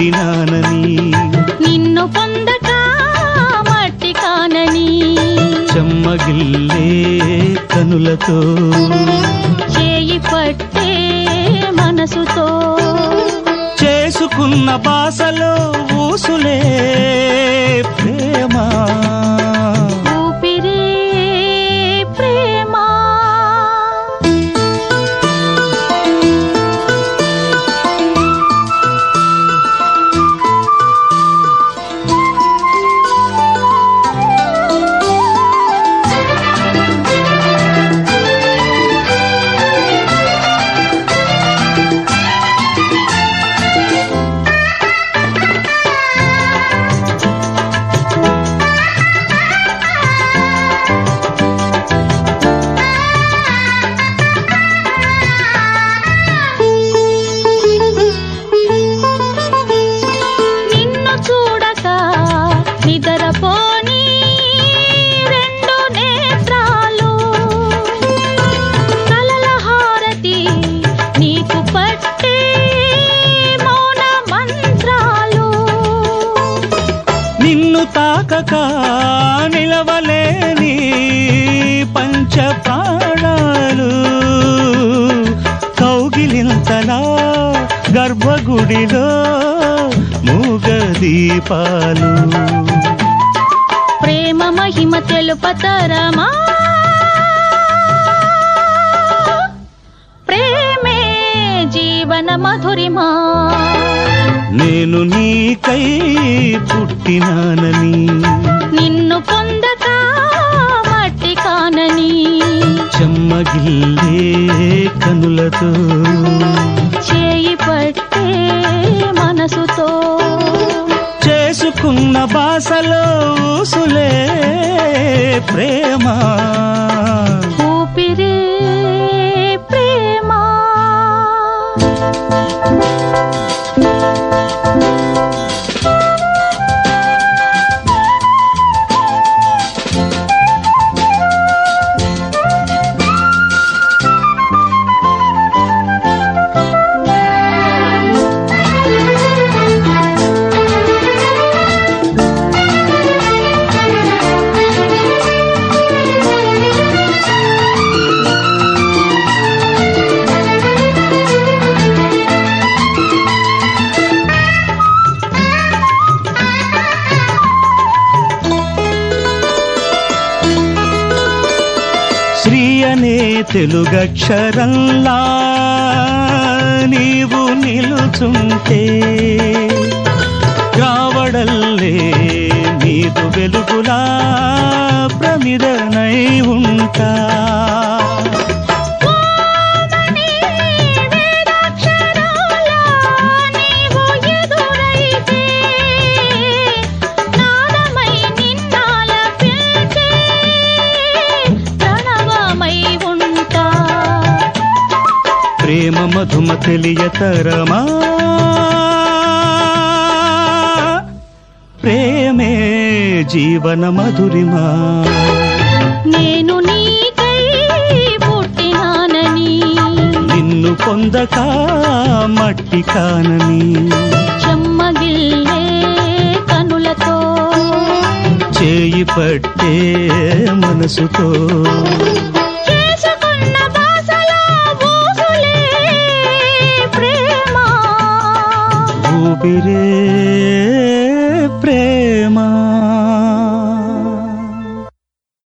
పుట్టినానని నిన్ను పొందక మట్టి కానని చెమ్మగిల్లే కనులతో చేయి పట్టే మనసుతో చేసుకున్న బాసలో ఊసులే ప్రేమ ఊపిరే ప్రేమ నిన్ను చూడక నిద్రపోని రెండు నేత్రాలు కలల హారతి నీకు పట్టే మౌన మంత్రాలు నిన్ను తాకక నిలవలేని పంచ ప్రాణాలు కౌగిలింతలా గర్భగుడిలో మూగ దీపాలు ప్రేమ మహిమ తెలుపతరమా ప్రేమే జీవన మధురిమా నేను నీకై పుట్టినానని నిన్ను పొందక మట్టి కానని చెమ్మగిల్లే కనులతో చేయి పట్టే మనసుతో చేసుకున్న బాసలో ఊసులే ప్రేమ ఊపిరే ప్రేమ శ్రీ అనే తెలుగక్షరంలా నీవు నిలుచుంటే రావడల్లే నీదు వెలుగులా ప్రమిదనై ఉంటా ఓమని వేదాక్షరాల నీవు ఎదురైతే నాదమై నిన్నాల పిలిచే ప్రణవమై ఉంటా ప్రేమ మధుమ తెలియతరమా ప్రేమే జీవన మధురిమా నేను నీకై పుట్టినానని నిన్ను పొందక మట్టి కానని చెమ్మగిల్లే కనులతో చేయి పట్టే మనసుతో చేసుకున్న బాసలో ఊసులే ప్రేమ ఊపిరే ప్రేమ